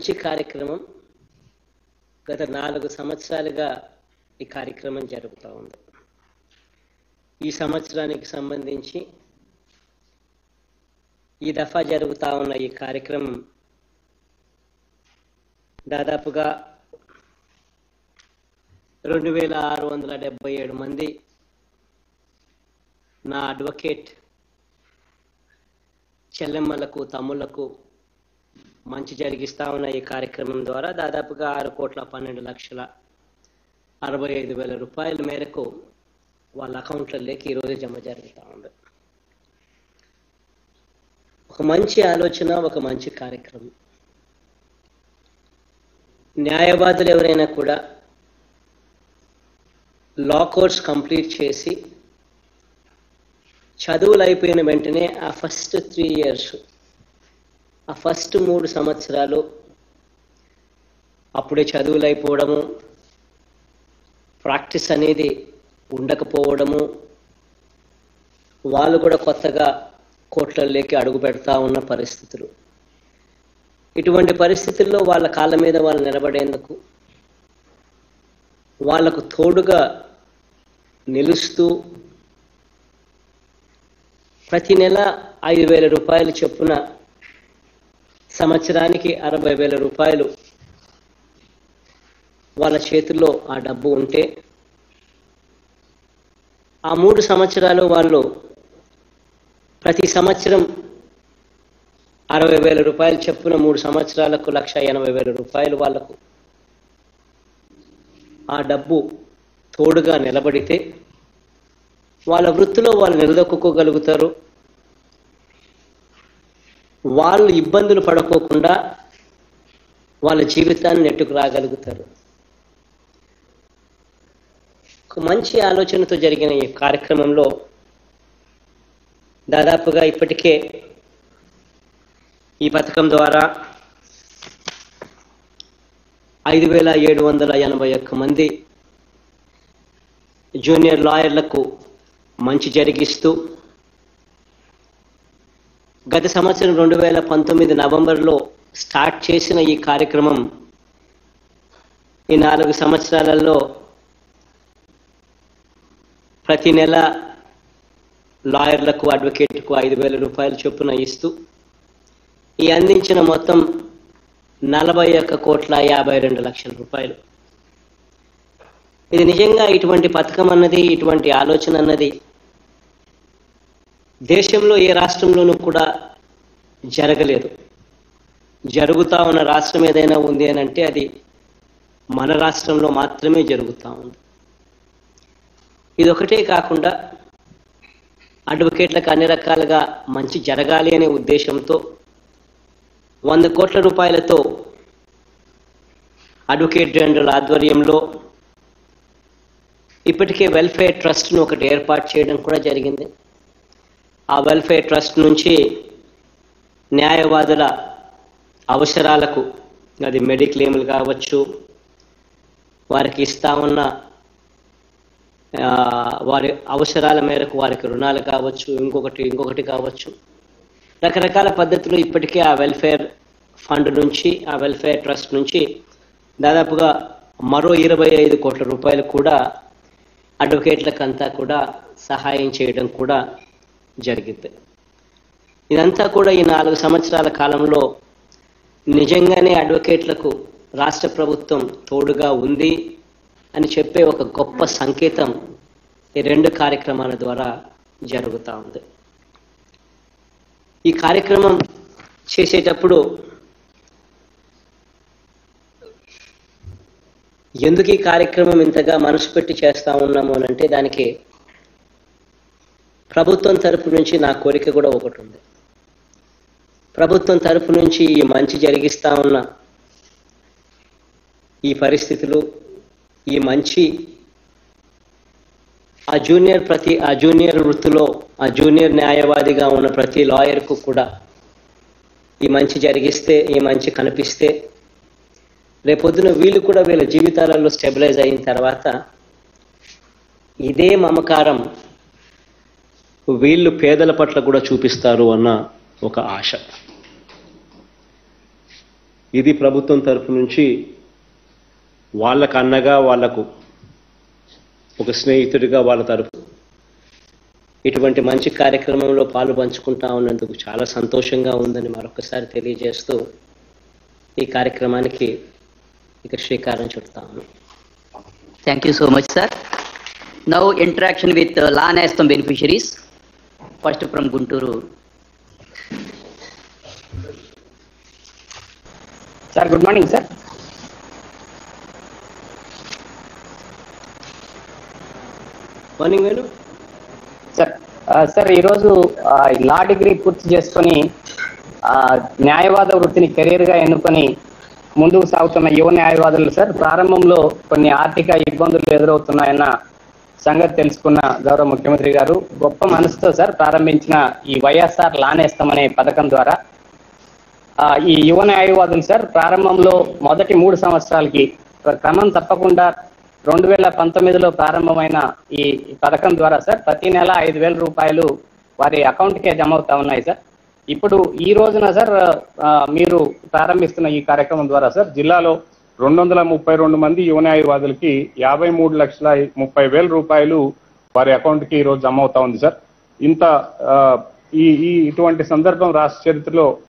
మంచి కార్యక్రమం గత నాలుగు సంవత్సరాలుగా ఈ కార్యక్రమం జరుగుతూ ఉంది ఈ సంవత్సరానికి సంబంధించి ఈ దఫా జరుగుతూ ఉన్న ఈ కార్యక్రమం దాదాపుగా రెండు వేల ఆరు వందల డెబ్బై ఏడు మంది నా అడ్వకేట్ చెల్లెమ్మలకు తమ్ముళ్లకు మంచి జరిగిస్తా ఉన్న ఈ కార్యక్రమం ద్వారా దాదాపుగా ఆరు కోట్ల పన్నెండు లక్షల అరవై ఐదు వేల రూపాయల మేరకు వాళ్ళ అకౌంట్లలోకి ఈరోజు జమ జరుగుతూ ఉంది ఒక మంచి ఆలోచన ఒక మంచి కార్యక్రమం న్యాయవాదులు ఎవరైనా కూడా లా కోర్స్ కంప్లీట్ చేసి చదువులు అయిపోయిన వెంటనే ఆ ఫస్ట్ త్రీ ఇయర్స్ ఆ ఫస్ట్ మూడు సంవత్సరాలు అప్పుడే చదువులు అయిపోవడము ప్రాక్టీస్ అనేది ఉండకపోవడము వాళ్ళు కూడా కొత్తగా కోట్లలోకి అడుగు పెడతా ఉన్న పరిస్థితులు ఇటువంటి పరిస్థితుల్లో వాళ్ళ కాళ్ళ మీద వాళ్ళు నిలబడేందుకు వాళ్లకు తోడుగా నిలుస్తూ ప్రతి నెల ఐదు వేల రూపాయలు చొప్పున సంవత్సరానికి అరవై వేల రూపాయలు వాళ్ళ చేతుల్లో ఆ డబ్బు ఉంటే ఆ మూడు సంవత్సరాలు వాళ్ళు ప్రతి సంవత్సరం అరవై వేల రూపాయలు చెప్పున మూడు సంవత్సరాలకు లక్ష ఎనభై వేల రూపాయలు వాళ్లకు ఆ డబ్బు తోడుగా నిలబడితే వాళ్ళ వృత్తిలో వాళ్ళు నిలదొక్కుకోగలుగుతారు వాళ్ళు ఇబ్బందులు పడుకోకుండా వాళ్ళ జీవితాన్ని నెట్టుకు రాగలుగుతారు ఒక మంచి ఆలోచనతో జరిగిన ఈ కార్యక్రమంలో దాదాపుగా ఇప్పటికే ఈ పథకం ద్వారా ఐదు వేల ఏడు వందల ఎనభై ఒక్క మంది జూనియర్ లాయర్లకు మంచి జరిగిస్తూ గత సంవత్సరం రెండు వేల పంతొమ్మిది నవంబర్లో స్టార్ట్ చేసిన ఈ కార్యక్రమం ఈ నాలుగు సంవత్సరాలలో ప్రతి నెల లాయర్లకు అడ్వకేట్కు ఐదు వేల రూపాయలు చొప్పున ఇస్తూ ఈ అందించిన మొత్తం నలభై ఒక్క కోట్ల యాభై రెండు లక్షల రూపాయలు ఇది నిజంగా ఇటువంటి పథకం అన్నది ఇటువంటి ఆలోచన అన్నది దేశంలో ఏ రాష్ట్రంలోనూ కూడా జరగలేదు జరుగుతూ ఉన్న రాష్ట్రం ఏదైనా ఉంది అని అంటే అది మన రాష్ట్రంలో మాత్రమే జరుగుతూ ఉంది ఇది ఒకటే కాకుండా అడ్వకేట్లకు అన్ని రకాలుగా మంచి జరగాలి అనే ఉద్దేశంతో వంద కోట్ల రూపాయలతో అడ్వకేట్ జనరల్ ఆధ్వర్యంలో ఇప్పటికే వెల్ఫేర్ ట్రస్ట్ను ఒకటి ఏర్పాటు చేయడం కూడా జరిగింది ఆ వెల్ఫేర్ ట్రస్ట్ నుంచి న్యాయవాదుల అవసరాలకు అది మెడిక్లెయిమ్లు కావచ్చు వారికి ఇస్తా ఉన్న ఆ, వారి అవసరాల మేరకు వారికి రుణాలు కావచ్చు ఇంకొకటి ఇంకొకటి కావచ్చు రకరకాల పద్ధతులు ఇప్పటికే ఆ వెల్ఫేర్ ఫండ్ నుంచి ఆ వెల్ఫేర్ ట్రస్ట్ నుంచి దాదాపుగా మరో ఇరవై ఐదు కోట్ల రూపాయలు కూడా అడ్వకేట్లకు అంతా కూడా సహాయం చేయడం కూడా జరిగింది ఇదంతా కూడా ఈ నాలుగు సంవత్సరాల కాలంలో నిజంగానే అడ్వకేట్లకు రాష్ట్ర ప్రభుత్వం తోడుగా ఉంది అని చెప్పే ఒక గొప్ప సంకేతం ఈ రెండు కార్యక్రమాల ద్వారా జరుగుతూ ఉంది ఈ కార్యక్రమం చేసేటప్పుడు ఎందుకు ఈ కార్యక్రమం ఇంతగా మనసు పెట్టి చేస్తా ఉన్నాము అని అంటే దానికి ప్రభుత్వం తరపు నుంచి నా కోరిక కూడా ఒకటి ఉంది ప్రభుత్వం తరపు నుంచి ఈ మంచి జరిగిస్తా ఉన్న ఈ పరిస్థితులు ఈ మంచి ఆ జూనియర్ ప్రతి ఆ జూనియర్ వృత్తిలో ఆ జూనియర్ న్యాయవాదిగా ఉన్న ప్రతి లాయర్కు కూడా ఈ మంచి జరిగిస్తే ఈ మంచి కనిపిస్తే రేపొద్దున వీళ్ళు కూడా వీళ్ళ జీవితాలలో స్టెబిలైజ్ అయిన తర్వాత ఇదే మమకారం వీళ్ళు పేదల పట్ల కూడా చూపిస్తారు అన్న ఒక ఆశ ఇది ప్రభుత్వం తరపు నుంచి వాళ్ళకు అన్నగా వాళ్లకు ఒక స్నేహితుడిగా వాళ్ళ తరపు ఇటువంటి మంచి కార్యక్రమంలో పాలు పంచుకుంటా ఉన్నందుకు చాలా సంతోషంగా ఉందని మరొకసారి తెలియజేస్తూ ఈ కార్యక్రమానికి ఇక శ్రీకారం చుడతాను Thank you so much, sir. Now interaction with uh, La Nestam beneficiaries. First from Gunturu. Sir good morning sir morning Venu sir ఆ, సార్ ఈరోజు ఆ, లా డిగ్రీ పూర్తి చేసుకొని ఆ, న్యాయవాద వృత్తిని కెరీర్గా ఎన్నుకొని ముందుకు సాగుతున్న యువ న్యాయవాదులు సార్ ప్రారంభంలో కొన్ని ఆర్థిక ఇబ్బందులు ఎదురవుతున్నాయన్న సంగతి తెలుసుకున్న గౌరవ ముఖ్యమంత్రి గారు గొప్ప మనసుతో సార్ ప్రారంభించిన ఈ వైఎస్ఆర్ లానేస్తం అనే పథకం ద్వారా ఆ, ఈ యువ న్యాయవాదులు సార్ ప్రారంభంలో మొదటి మూడు సంవత్సరాలకి క్రమం తప్పకుండా రెండు వేల పంతొమ్మిదిలో ప్రారంభమైన ఈ పథకం ద్వారా సార్ ప్రతి నెల ఐదు వేల రూపాయలు వారి అకౌంట్కే జమ అవుతా ఉన్నాయి సార్ ఇప్పుడు ఈ రోజున సార్ ఆ, మీరు ప్రారంభిస్తున్న ఈ కార్యక్రమం ద్వారా సార్ జిల్లాలో రెండు వందల ముప్పై రెండు మంది యువ న్యాయవాదులకి యాభై మూడు లక్షల ముప్పై వేల రూపాయలు వారి అకౌంట్కి ఈరోజు జమ అవుతా ఉంది సార్ ఇంత ఆ, ఈ ఈ ఇటువంటి సందర్భం రాష్ట్ర చరిత్రలో